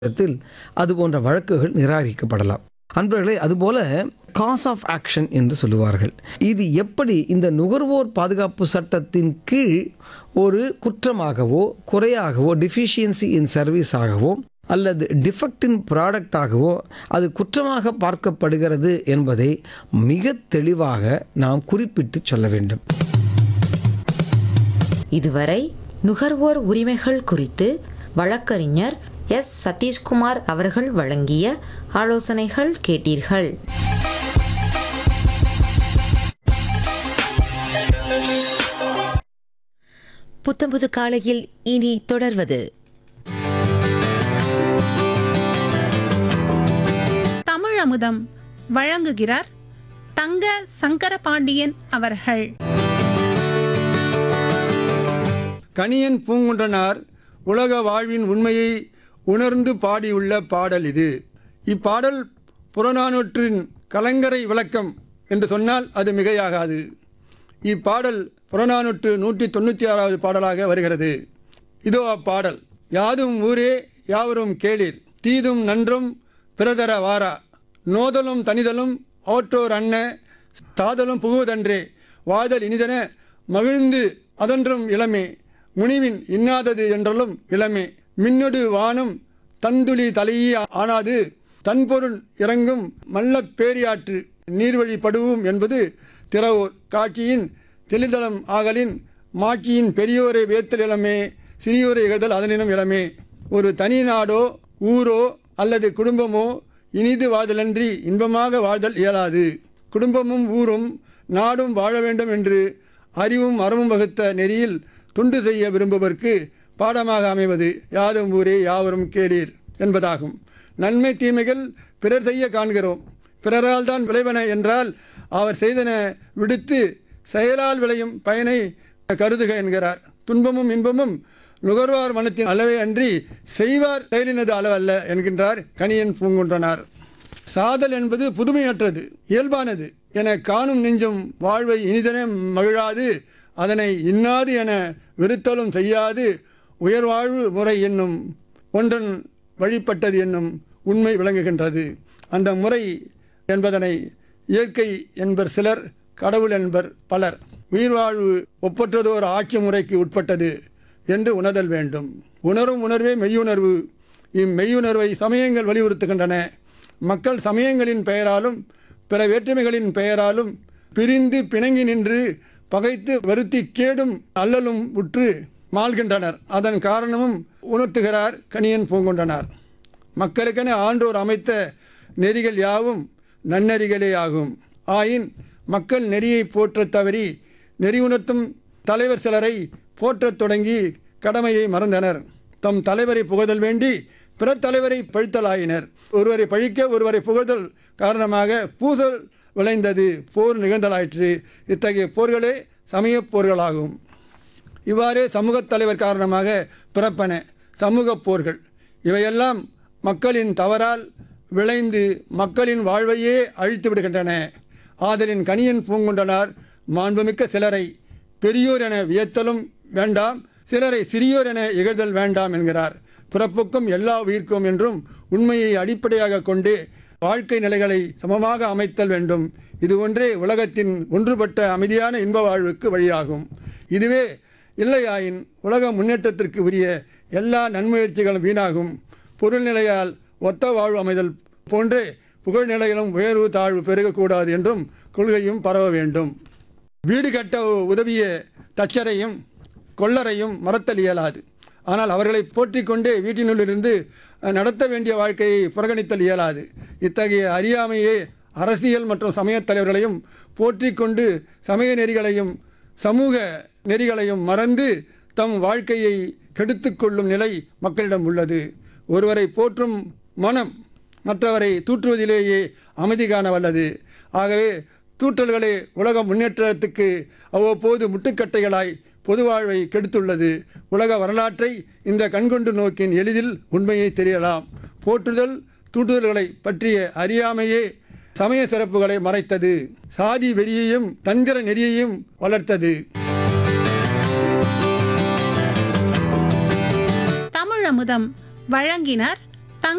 இடத்தில் அது போன்ற வழக்குகள் நிராகரிக்கப்படலாம் அன்பர்களே அதுபோல காஸ் ஆஃப் ஆக்ஷன் என்று சொல்லுவார்கள் இது எப்படி இந்த நுகர்வோர் பாதுகாப்பு சட்டத்தின் கீழ் ஒரு குற்றமாகவோ குறையாகவோ டிஃபிஷியன்சி இன் சர்வீஸ் ஆகவோ அல்லது டிஃபெக்ட் இன் ப்ராடக்டாகவோ அது குற்றமாக பார்க்கப்படுகிறது என்பதை மிக தெளிவாக நாம் குறிப்பிட்டு சொல்ல வேண்டும் இதுவரை நுகர்வோர் உரிமைகள் குறித்து வழக்கறிஞர் எஸ் சதீஷ்குமார் அவர்கள் வழங்கிய ஆலோசனைகள் கேட்டீர்கள் புத்தம்புது காலையில் இனி தொடர்வது தமிழமுதம் வழங்குகிறார் தங்க சங்கரபாண்டியன் அவர்கள் கணியன் பூங்குன்றனார் உலக வாழ்வின் உண்மையை உணர்ந்து பாடியுள்ள பாடல் இது இப்பாடல் புறநானூற்றின் கலங்கரை விளக்கம் என்று சொன்னால் அது மிகையாகாது இப்பாடல் புறநானூற்று நூற்றி தொண்ணூற்றி ஆறாவது பாடலாக வருகிறது இதோ அப்பாடல் யாதும் ஊரே யாவரும் கேளீர் தீதும் நன்றும் பிறதர வாரா நோதலும் தனிதலும் அவற்றோர் அன்ன தாதலும் புகுவதன்றே வாதல் இனிதன மகிழ்ந்து அதன்றும் இளமே முனிவின் இன்னாதது என்றலும் இளமே மின்னொடு வானம் தந்துளி தலையே ஆனாது தன்பொருள் இறங்கும் மல்லப் பேரியாற்று நீர்வழி படுவும் என்பது திறவோர் காட்சியின் தெளிதளம் ஆகலின் மாட்சியின் பெரியோரை வேத்தல் இளமே சிறியோரை இகழ்தல் அதனினும் இளமே ஒரு தனி நாடோ ஊரோ அல்லது குடும்பமோ இனிது வாழ்தலன்றி இன்பமாக வாழ்தல் இயலாது குடும்பமும் ஊரும் நாடும் வாழ வேண்டும் என்று அறிவும் அறமும் வகுத்த நெறியில் துண்டு செய்ய விரும்புவதற்கு பாடமாக அமைவது யாதும் ஊரே யாவரும் கேளீர் என்பதாகும் நன்மை தீமைகள் பிறர் செய்ய காண்கிறோம் பிறரால் தான் விளைவன என்றால் அவர் செய்தன விடுத்து செயலால் விளையும் பயனை கருதுக என்கிறார் துன்பமும் இன்பமும் நுகர்வார் மனத்தின் அளவே அன்றி செய்வார் செயலினது அளவல்ல என்கின்றார் கணியன் பூங்குன்றனார் சாதல் என்பது புதுமையற்றது இயல்பானது என காணும் நெஞ்சும் வாழ்வை இனிதன மகிழாது அதனை இன்னாது என வெறுத்தலும் செய்யாது உயர்வாழ்வு முறை என்னும் ஒன்றன் வழிபட்டது என்னும் உண்மை விளங்குகின்றது அந்த முறை என்பதனை இயற்கை என்பர் சிலர் கடவுள் என்பர் பலர் உயிர்வாழ்வு ஒப்பற்றதோர் ஆட்சி முறைக்கு உட்பட்டது என்று உணர்தல் வேண்டும் உணரும் உணர்வே மெய்யுணர்வு இம்மெய்யுணர்வை சமயங்கள் வலியுறுத்துகின்றன மக்கள் சமயங்களின் பெயராலும் பிற வேற்றுமைகளின் பெயராலும் பிரிந்து பிணங்கி நின்று பகைத்து வருத்தி கேடும் அல்லலும் உற்று மாள்கின்றனர் அதன் காரணமும் உணர்த்துகிறார் கணியன் பூங்கொண்டனார் மக்களுக்கென ஆண்டோர் அமைத்த நெறிகள் யாவும் நன்னெறிகளே ஆகும் ஆயின் மக்கள் நெறியை போற்றத் தவறி நெறி உணர்த்தும் தலைவர் சிலரை போற்றத் தொடங்கி கடமையை மறந்தனர் தம் தலைவரை புகழ்தல் வேண்டி பிற தலைவரை பழித்தலாயினர் ஒருவரை பழிக்க ஒருவரை புகழ்தல் காரணமாக பூதல் விளைந்தது போர் நிகழ்ந்தலாயிற்று இத்தகைய போர்களே சமயப் போர்களாகும் இவ்வாறே சமூகத் தலைவர் காரணமாக பிறப்பன சமூகப் போர்கள் இவையெல்லாம் மக்களின் தவறால் விளைந்து மக்களின் வாழ்வையே அழித்து விடுகின்றன ஆதலின் கணியன் பூங்குண்டனார் மாண்புமிக்க சிலரை பெரியோர் என வியத்தலும் வேண்டாம் சிலரை சிறியோர் என இகழ்தல் வேண்டாம் என்கிறார் பிறப்புக்கும் எல்லா உயிர்க்கும் என்றும் உண்மையை அடிப்படையாக கொண்டு வாழ்க்கை நிலைகளை சமமாக அமைத்தல் வேண்டும் இது ஒன்றே உலகத்தின் ஒன்றுபட்ட அமைதியான இன்ப வாழ்வுக்கு வழியாகும் இதுவே இல்லையாயின் உலக முன்னேற்றத்திற்கு உரிய எல்லா நன்முயற்சிகளும் வீணாகும் பொருள்நிலையால் ஒத்த வாழ்வு அமைதல் போன்றே புகழ்நிலையிலும் உயர்வு தாழ்வு பெருகக்கூடாது என்றும் கொள்கையும் பரவ வேண்டும் வீடு கட்ட உதவிய தச்சரையும் கொள்ளரையும் மறத்தல் இயலாது ஆனால் அவர்களை போற்றிக் கொண்டே வீட்டினுள்ளிருந்து நடத்த வேண்டிய வாழ்க்கையை புறக்கணித்தல் இயலாது இத்தகைய அறியாமையே அரசியல் மற்றும் சமயத் தலைவர்களையும் போற்றிக் கொண்டு சமய நெறிகளையும் சமூக நெறிகளையும் மறந்து தம் வாழ்க்கையை கெடுத்துக் கொள்ளும் நிலை மக்களிடம் உள்ளது ஒருவரை போற்றும் மனம் மற்றவரை தூற்றுவதிலேயே அமைதி காண வல்லது ஆகவே தூற்றல்களே உலக முன்னேற்றத்துக்கு அவ்வப்போது முட்டுக்கட்டைகளாய் பொது வாழ்வை கெடுத்துள்ளது உலக வரலாற்றை இந்த கண்கொண்டு நோக்கின் எளிதில் உண்மையை தெரியலாம் போற்றுதல் தூற்றுதல்களை பற்றிய அறியாமையே சமய சிறப்புகளை மறைத்தது சாதி வெறியையும் தந்திர நெறியையும் வளர்த்தது தமிழமுதம் வழங்கினார்